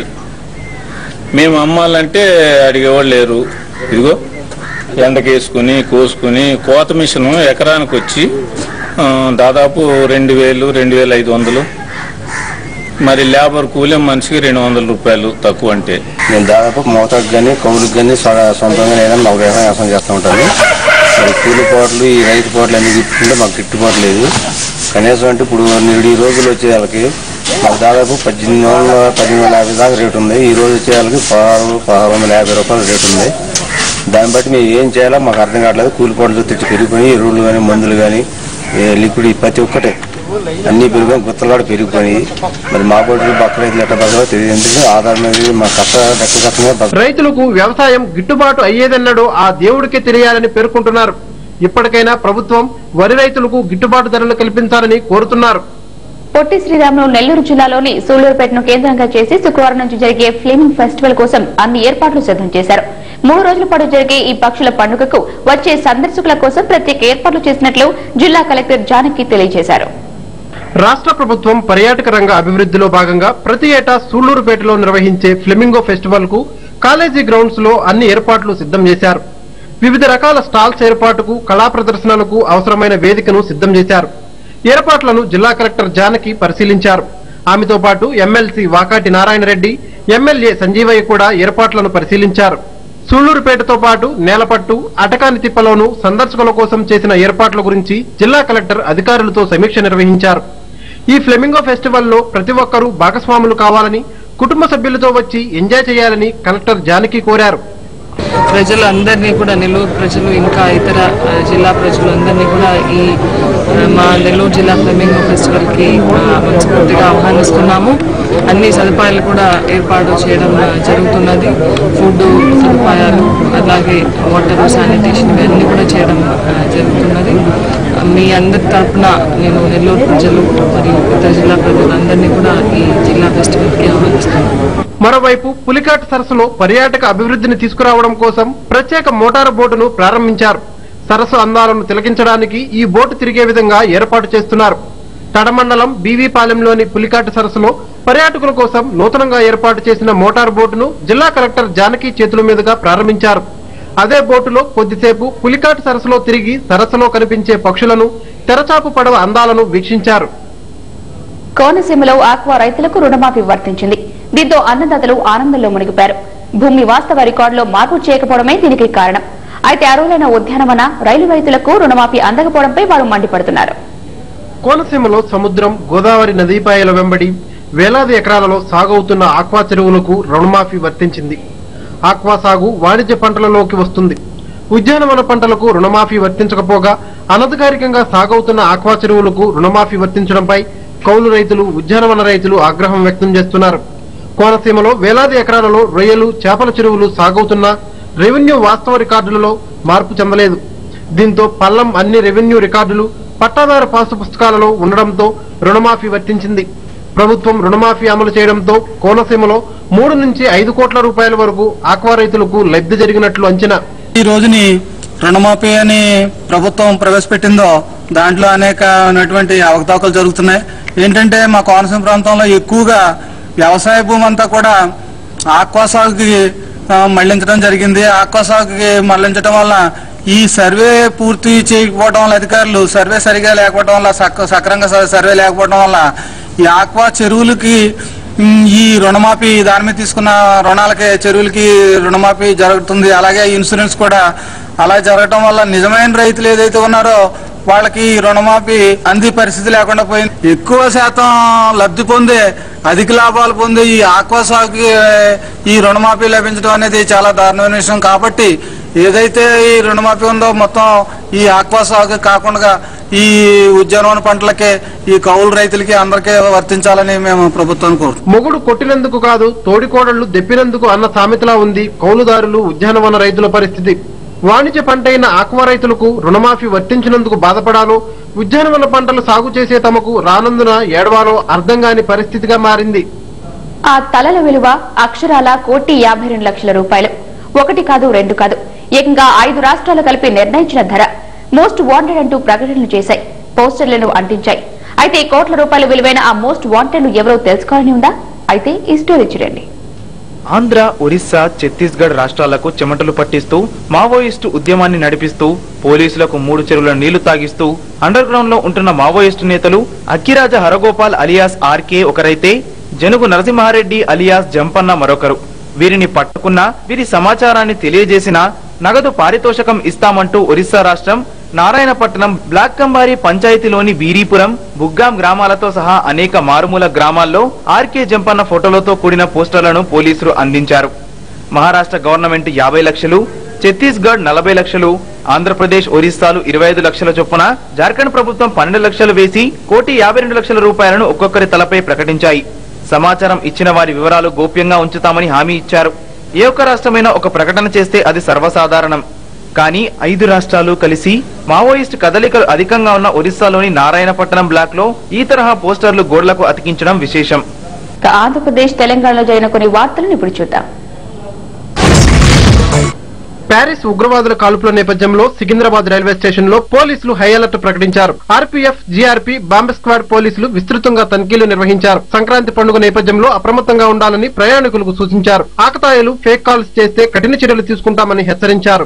మేము అమ్మాలంటే అడిగేవాళ్ళు లేరు ఇదిగో ఎండకేసుకుని కోసుకుని కోత మిషన్ ఎకరానికి వచ్చి ఆ, దాదాపు రెండు వేలు రెండు వేల ఐదు వందలు మరి లేబర్ కూలి మనిషికి రెండు వందల రూపాయలు తక్కువ అంటే నేను దాదాపు మోతాకు కానీ కౌలుకి కానీ సొంతంగా ఏదైనా నలభై ఎకరం వ్యవసాయం చేస్తూ ఉంటాను మరి కూలి పోట్లు ఈ రైతు పోట్లు అన్ని తిప్పుకుంటే మాకు గిట్టుబాటు లేదు కనీసం అంటే ఇప్పుడు నేడు ఈ రోజులు వచ్చే వాళ్ళకి మాకు దాదాపు పద్దెనిమిది వందల పద్దెనిమిది వందల యాభై దాకా రేటు ఉంది ఈ రోజు వచ్చే వాళ్ళకి పదహారు పదహారు వందల యాభై రూపాయలు రేటు ఉంది దాన్ని బట్టి మేము ఏం చేయాలో మాకు అర్థం కావట్లేదు కూలి పోట్లు తిట్టి పెరిగిపోయి ఎరువులు కానీ మందులు కానీ లిక్విడ్ ఈ ప్రతి ఒక్కటే అన్ని పెరిగిపోయి గుత్తలు కూడా పెరిగిపోయి మరి మా పోటీ పక్క రైతులు ఎట్లా బతకో తెలియదు ఎందుకంటే ఆధారం అనేది మా కష్ట లెక్క కష్టమే బతక రైతులకు వ్యవసాయం గిట్టుబాటు అయ్యేదన్నాడో ఆ దేవుడికే తెలియాలని పేర్కొంటున్నారు ఇప్పటికైనా ప్రభుత్వం వరి రైతులకు గిట్టుబాటు ధరలు కల్పించాలని కోరుతున్నారు పొట్టి శ్రీరాములు నెల్లూరు జిల్లాలోని సూళ్లూరుపేటను కేంద్రంగా చేసి శుక్రవారం నుంచి జరిగే ఫ్లేమింగ్ ఫెస్టివల్ కోసం అన్ని ఏర్పాట్లు సిద్ధం చేశారు మూడు రోజుల పాటు జరిగే ఈ పక్షుల పండుగకు వచ్చే సందర్శకుల కోసం ప్రత్యేక ఏర్పాట్లు చేసినట్లు జిల్లా కలెక్టర్ జానకి తెలియజేశారు రాష్ట్ర ప్రభుత్వం పర్యాటక రంగ అభివృద్ధిలో భాగంగా ప్రతి ఏటా సూళ్లూరుపేటలో నిర్వహించే ఫ్లెమింగో ఫెస్టివల్ కు కాలేజీ గ్రౌండ్స్ లో అన్ని ఏర్పాట్లు సిద్ధం చేశారు వివిధ రకాల స్టాల్స్ ఏర్పాటుకు కళా ప్రదర్శనలకు అవసరమైన వేదికను సిద్ధం చేశారు ఏర్పాట్లను జిల్లా కలెక్టర్ జానకి పరిశీలించారు ఆమెతో పాటు ఎమ్మెల్సీ వాకాటి నారాయణ రెడ్డి ఎమ్మెల్యే సంజీవయ్య కూడా ఏర్పాట్లను పరిశీలించారు సూళ్లూరుపేటతో పాటు నేలపట్టు అటకాని తిప్పలోను సందర్శకుల కోసం చేసిన ఏర్పాట్ల గురించి జిల్లా కలెక్టర్ అధికారులతో సమీక్ష నిర్వహించారు ఈ ఫ్లెమింగో ఫెస్టివల్లో ప్రతి ఒక్కరూ భాగస్వాములు కావాలని కుటుంబ సభ్యులతో వచ్చి ఎంజాయ్ చేయాలని కలెక్టర్ జానకి కోరారు ప్రజలందరినీ కూడా నెల్లూరు ప్రజలు ఇంకా ఇతర ఆ, జిల్లా ప్రజలందరినీ కూడా ఈ ఆ, మా నెల్లూరు జిల్లా ఫ్లెమింగో ఫెస్టివల్కి ఆ, మనస్ఫూర్తిగా ఆహ్వానిస్తున్నాము అన్ని సదుపాయాలు కూడా ఏర్పాటు చేయడం ఆ, జరుగుతున్నది ఫుడ్ సదుపాయాలు అలాగే వాటర్ శానిటేషన్ ఇవన్నీ కూడా చేయడం ఆ, జరుగుతున్నది ఆ, మీ అందరి తరఫున నేను నెల్లూరు ప్రజలు మరియు ఇతర జిల్లా ప్రజలందరినీ కూడా ఈ జిల్లా ఫెస్టివల్కి ఆహ్వానిస్తున్నాను మరోవైపు పులికాట్ సరస్సులో పర్యాటక అభివృద్ధిని తీసుకురావడం కోసం ప్రత్యేక మోటారు బోటును ప్రారంభించారు సరస్సు అందాలను తిలకించడానికి ఈ బోటు తిరిగే విధంగా ఏర్పాటు చేస్తున్నారు తడమండలం బీవీపాలెంలోని పులికాట్ సరస్సులో పర్యాటకుల కోసం నూతనంగా ఏర్పాటు చేసిన మోటార్ బోటును జిల్లా కలెక్టర్ జానకి చేతుల మీదుగా ప్రారంభించారు అదే బోటులో కొద్దిసేపు పులికాటు సరస్సులో తిరిగి సరస్సులో కనిపించే పక్షులను తెరచాపు పడవ అందాలను వీక్షించారు కోనసీమలో ఆక్వా రైతులకు రుణమాఫీ వర్తించింది దీంతో అన్నదాతలు ఆనందంలో మునిగిపారు భూమి వాస్తవ రికార్డులో మార్పు చేయకపోవడమే దీనికి కారణం అయితే అర్హులైన ఉద్యానవన రైలు రైతులకు రుణమాఫీ అందకపోవడంపై వారు మండిపడుతున్నారు కోనసీమలో సముద్రం గోదావరి నదీపాయల వెంబడి వేలాది ఎకరాలలో సాగవుతున్న ఆక్వా చెరువులకు రుణమాఫీ వర్తించింది ఆక్వా సాగు వాణిజ్య పంటలలోకి వస్తుంది ఉద్యానవన పంటలకు రుణమాఫీ వర్తించకపోగా అనధికారికంగా సాగవుతున్న ఆక్వా చెరువులకు రుణమాఫీ వర్తించడంపై కౌలు రైతులు ఉద్యానవన రైతులు ఆగ్రహం వ్యక్తం చేస్తున్నారు కోనసీమలో వేలాది ఎకరాలలో రొయ్యలు చేపల చెరువులు సాగవుతున్న రెవెన్యూ వాస్తవ రికార్డులలో మార్పు చెందలేదు దీంతో పల్లం అన్ని రెవెన్యూ రికార్డులు పట్టాదారు పాసు పుస్తకాలలో ఉండడంతో రుణమాఫీ వర్తించింది ప్రభుత్వం రుణమాఫీ అమలు చేయడంతో కోనసీమలో మూడు నుంచి ఐదు కోట్ల రూపాయల వరకు ఆక్వా రైతులకు లబ్ధి జరిగినట్లు అంచనా ఈ రోజుని రుణమాఫీ అని ప్రభుత్వం ప్రవేశపెట్టిందో దాంట్లో అనేకమైనటువంటి అవకతవకలు జరుగుతున్నాయి ఏంటంటే మా కోనసీమ ప్రాంతంలో ఎక్కువగా వ్యవసాయ భూమి అంతా కూడా ఆక్వా సాగుకి ఆ, మళ్లించడం జరిగింది ఆక్వా సాగుకి మళ్లించడం వల్ల ఈ సర్వే పూర్తి చేయకపోవడం వల్ల అధికారులు సర్వే సరిగా లేకపోవడం వల్ల సక్- సక్రంగా స- సర్వే లేకపోవడం వల్ల ఈ ఆక్వా చెరువులకి ఉమ్, ఈ రుణమాఫీ దాని మీద తీసుకున్న రుణాలకి చెరువులకి రుణమాఫీ జరుగుతుంది అలాగే ఇన్సూరెన్స్ కూడా అలా జరగటం వల్ల నిజమైన రైతులు ఏదైతే ఉన్నారో వాళ్ళకి రుణమాఫీ అంది పరిస్థితి లేకుండా పోయింది ఎక్కువ శాతం లబ్ధి పొందే అధిక లాభాలు పొందే ఈ ఆక్వా సాగుకి ఈ రుణమాఫీ లభించడం అనేది చాలా దారుణమైన విషయం కాబట్టి ఏదైతే ఈ రుణమాఫీ ఉందో మొత్తం ఈ ఆక్వా సాగు కాకుండా ఈ ఉద్యానవన పంటలకే ఈ కౌలు రైతులకి అందరికీ వర్తించాలని మేము ప్రభుత్వాన్ని కోరుతున్నాం మొగుడు కొట్టినందుకు కాదు తోడికోడళ్లు దెప్పినందుకు అన్న సామెతలా ఉంది కౌలుదారులు ఉద్యానవన రైతుల పరిస్థితి వాణిజ్య పంటైన ఆక్వా రైతులకు రుణమాఫీ వర్తించినందుకు బాధపడాలో ఉద్యానవన పంటలు సాగు చేసే తమకు రానందున ఏడవాలో అర్థం కాని పరిస్థితిగా మారింది ఆ తలల విలువ అక్షరాల కోటి యాభై రెండు లక్షల రూపాయలు ఒకటి కాదు రెండు కాదు ఏకంగా ఐదు రాష్ట్రాలు కలిపి నిర్ణయించిన ధర మోస్ట్ వాంటెడ్ అంటూ ప్రకటనలు చేశాయి పోస్టర్లను అంటించాయి అయితే కోట్ల రూపాయల విలువైన ఆ మోస్ట్ వాంటెడ్ ఎవరో తెలుసుకోవాలని ఉందా అయితే ఈ స్టోరీ చూడండి ఆంధ్ర ఒరిస్సా ఛత్తీస్గఢ్ రాష్ట్రాలకు చెమటలు పట్టిస్తూ మావోయిస్టు ఉద్యమాన్ని నడిపిస్తూ పోలీసులకు మూడు చెరువుల నీళ్లు తాగిస్తూ అండర్ గ్రౌండ్ లో ఉంటున్న మావోయిస్టు నేతలు అక్కిరాజ హరగోపాల్ అలియాస్ ఆర్కే ఒకరైతే జనుగు నరసింహారెడ్డి అలియాస్ జంపన్న మరొకరు వీరిని పట్టుకున్న వీరి సమాచారాన్ని తెలియజేసిన నగదు పారితోషకం ఇస్తామంటూ ఒరిస్సా రాష్ట్రం నారాయణపట్నం బ్లాక్ కంబారి పంచాయతీలోని బీరీపురం బుగ్గాం గ్రామాలతో సహా అనేక మారుమూల గ్రామాల్లో ఆర్కే జంపన్న ఫోటోలతో కూడిన పోస్టర్లను పోలీసులు అందించారు మహారాష్ట్ర గవర్నమెంట్ యాభై లక్షలు ఛత్తీస్గఢ్ నలభై లక్షలు ఆంధ్రప్రదేశ్ ఒరిస్సాలు ఇరవై ఐదు లక్షల చొప్పున జార్ఖండ్ ప్రభుత్వం పన్నెండు లక్షలు వేసి కోటి యాభై రెండు లక్షల రూపాయలను ఒక్కొక్కరి తలపై ప్రకటించాయి సమాచారం ఇచ్చిన వారి వివరాలు గోప్యంగా ఉంచుతామని హామీ ఇచ్చారు ఏ ఒక్క రాష్ట్రమైనా ఒక ప్రకటన చేస్తే అది సర్వసాధారణం కానీ ఐదు రాష్ట్రాలు కలిసి మావోయిస్ట్ కదలికలు అధికంగా ఉన్న ఒరిస్సాలోని నారాయణపట్నం బ్లాక్ లో ఈ తరహా పోస్టర్లు గోడలకు అతికించడం విశేషం ఇక ఆంధ్రప్రదేశ్ తెలంగాణలో జరిగిన కొన్ని వార్తలను ఇప్పుడు చూద్దాం ప్యారిస్ ఉగ్రవాదుల కాల్పుల నేపథ్యంలో సికింద్రాబాద్ రైల్వే స్టేషన్ లో పోలీసులు హై అలర్ట్ ప్రకటించారు ఆర్పీఎఫ్ జీఆర్పీ బాంబ్ స్క్వాడ్ పోలీసులు విస్తృతంగా తనిఖీలు నిర్వహించారు సంక్రాంతి పండుగ నేపథ్యంలో అప్రమత్తంగా ఉండాలని ప్రయాణికులకు సూచించారు ఆకతాయిలు ఫేక్ కాల్స్ చేస్తే కఠిన చర్యలు తీసుకుంటామని హెచ్చరించారు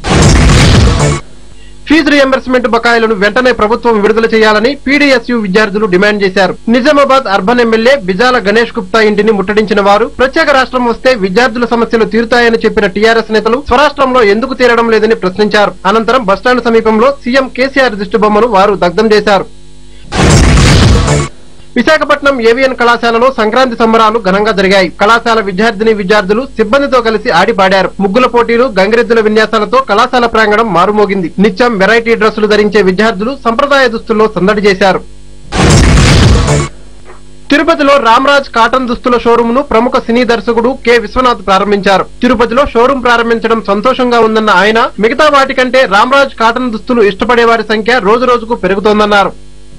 ఫీజు రియంబర్స్మెంట్ బకాయిలను వెంటనే ప్రభుత్వం విడుదల చేయాలని పీడీఎస్యు విద్యార్థులు డిమాండ్ చేశారు నిజామాబాద్ అర్బన్ ఎమ్మెల్యే బిజాల గణేష్ గుప్తా ఇంటిని ముట్టడించిన వారు ప్రత్యేక రాష్ట్రం వస్తే విద్యార్థుల సమస్యలు తీరుతాయని చెప్పిన టీఆర్ఎస్ నేతలు స్వరాష్ట్రంలో ఎందుకు తీరడం లేదని ప్రశ్నించారు అనంతరం బస్టాండ్ సమీపంలో సీఎం కేసీఆర్ దిష్టిబొమ్మను వారు దగ్ధం చేశారు విశాఖపట్నం ఏవిఎన్ కళాశాలలో సంక్రాంతి సంబరాలు ఘనంగా జరిగాయి కళాశాల విద్యార్థిని విద్యార్థులు సిబ్బందితో కలిసి ఆడి పాడారు ముగ్గుల పోటీలు గంగిరెద్దుల విన్యాసాలతో కళాశాల ప్రాంగణం మారుమోగింది నిత్యం వెరైటీ డ్రెస్సులు ధరించే విద్యార్థులు సంప్రదాయ దుస్తుల్లో సందడి చేశారు తిరుపతిలో రామ్రాజ్ కాటన్ దుస్తుల షోరూమ్ ను ప్రముఖ సినీ దర్శకుడు కె విశ్వనాథ్ ప్రారంభించారు తిరుపతిలో షోరూం ప్రారంభించడం సంతోషంగా ఉందన్న ఆయన మిగతా వాటికంటే రామ్రాజ్ కాటన్ దుస్తులు ఇష్టపడే వారి సంఖ్య రోజు రోజుకు పెరుగుతోందన్నారు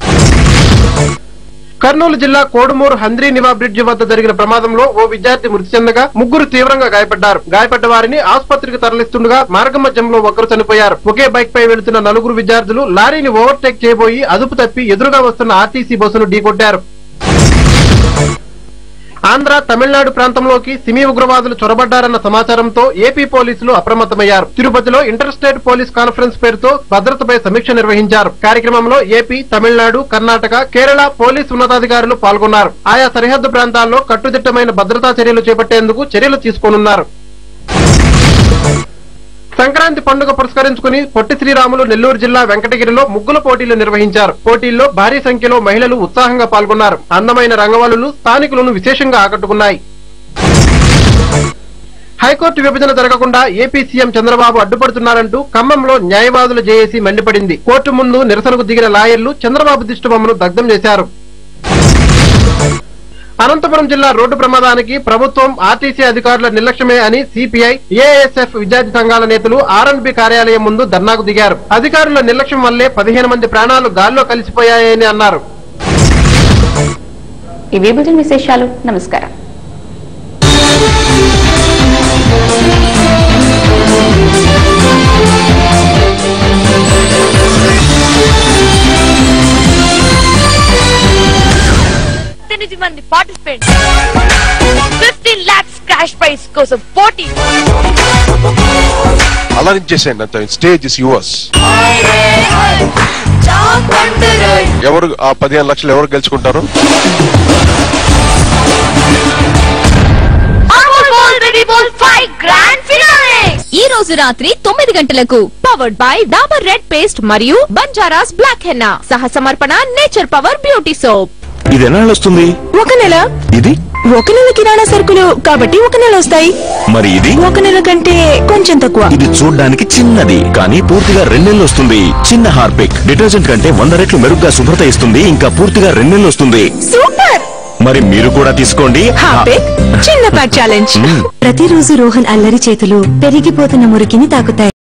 కర్నూలు జిల్లా కోడుమూరు హంద్రీ నివా బ్రిడ్జి వద్ద జరిగిన ప్రమాదంలో ఓ విద్యార్థి మృతి చెందగా ముగ్గురు తీవ్రంగా గాయపడ్డారు గాయపడ్డ వారిని ఆసుపత్రికి తరలిస్తుండగా మార్గ మధ్యంలో ఒకరు చనిపోయారు ఒకే బైక్ పై వెళుతున్న నలుగురు విద్యార్థులు లారీని ఓవర్టేక్ చేయబోయి అదుపు తప్పి ఎదురుగా వస్తున్న ఆర్టీసీ బస్సును ఢీకొట్టారు ఆంధ్ర తమిళనాడు ప్రాంతంలోకి సిమి ఉగ్రవాదులు చొరబడ్డారన్న సమాచారంతో ఏపీ పోలీసులు అప్రమత్తమయ్యారు తిరుపతిలో ఇంటర్ స్టేట్ పోలీస్ కాన్ఫరెన్స్ పేరుతో భద్రతపై సమీక్ష నిర్వహించారు కార్యక్రమంలో ఏపీ తమిళనాడు కర్ణాటక కేరళ పోలీస్ ఉన్నతాధికారులు పాల్గొన్నారు ఆయా సరిహద్దు ప్రాంతాల్లో కట్టుదిట్టమైన భద్రతా చర్యలు చేపట్టేందుకు చర్యలు తీసుకోనున్నారు సంక్రాంతి పండుగ పురస్కరించుకుని పొట్టి శ్రీరాములు నెల్లూరు జిల్లా వెంకటగిరిలో ముగ్గుల పోటీలు నిర్వహించారు పోటీల్లో భారీ సంఖ్యలో మహిళలు ఉత్సాహంగా పాల్గొన్నారు అందమైన రంగవల్లులు స్థానికులను విశేషంగా ఆకట్టుకున్నాయి హైకోర్టు విభజన జరగకుండా ఏపీ సీఎం చంద్రబాబు అడ్డుపడుతున్నారంటూ ఖమ్మంలో న్యాయవాదుల జేఏసీ మండిపడింది కోర్టు ముందు నిరసనకు దిగిన లాయర్లు చంద్రబాబు దిష్టిబొమ్మను దగ్ధం చేశారు అనంతపురం జిల్లా రోడ్డు ప్రమాదానికి ప్రభుత్వం ఆర్టీసీ అధికారుల నిర్లక్ష్యమే అని సిపిఐ ఏఎస్ఎఫ్ విద్యార్థి సంఘాల నేతలు ఆర్ఎన్బి కార్యాలయం ముందు ధర్నాకు దిగారు అధికారుల నిర్లక్ష్యం వల్లే పదిహేను మంది ప్రాణాలు గాల్లో కలిసిపోయాయని అన్నారు ఇవి బుధన్ విశేషాలు నమస్కారం ఎనిమిది మంది participants fifteen lakhs cash prize కోసం పోటీ అలరించేసేయండి అంత స్టేజ్ ఇస్ యువర్స్ ఎవరు ఆ పదిహేను లక్షలు ఎవరు గెలుచుకుంటారు ఈ రోజు రాత్రి తొమ్మిది గంటలకు powered by Dabur red paste మరియు బంజారాస్ బ్లాక్ హెన్నా సహ సమర్పణ నేచర్ పవర్ బ్యూటీ సోప్ ఇది ఎన్నాళ్ళు వస్తుంది ఒక నెల ఇది ఒక నెల కిరాణా సరుకులు కాబట్టి ఒక నెల వస్తాయి మరి ఇది ఒక నెల కంటే కొంచెం తక్కువ ఇది చూడ్డానికి చిన్నది కానీ పూర్తిగా రెండేళ్ళు వస్తుంది చిన్న హార్పిక్ డిటర్జెంట్ కంటే వంద రెట్లు మెరుగ్గా శుభ్రత ఇస్తుంది ఇంకా పూర్తిగా రెండేళ్ళు వస్తుంది సూపర్ మరి మీరు కూడా తీసుకోండి హాపిక్ చిన్న ప్యాక్ ఛాలెంజ్ మ్మ్. ప్రతిరోజు రోహన్ అల్లరి చేతులు పెరిగిపోతున్న మురికిని తాకుతాయి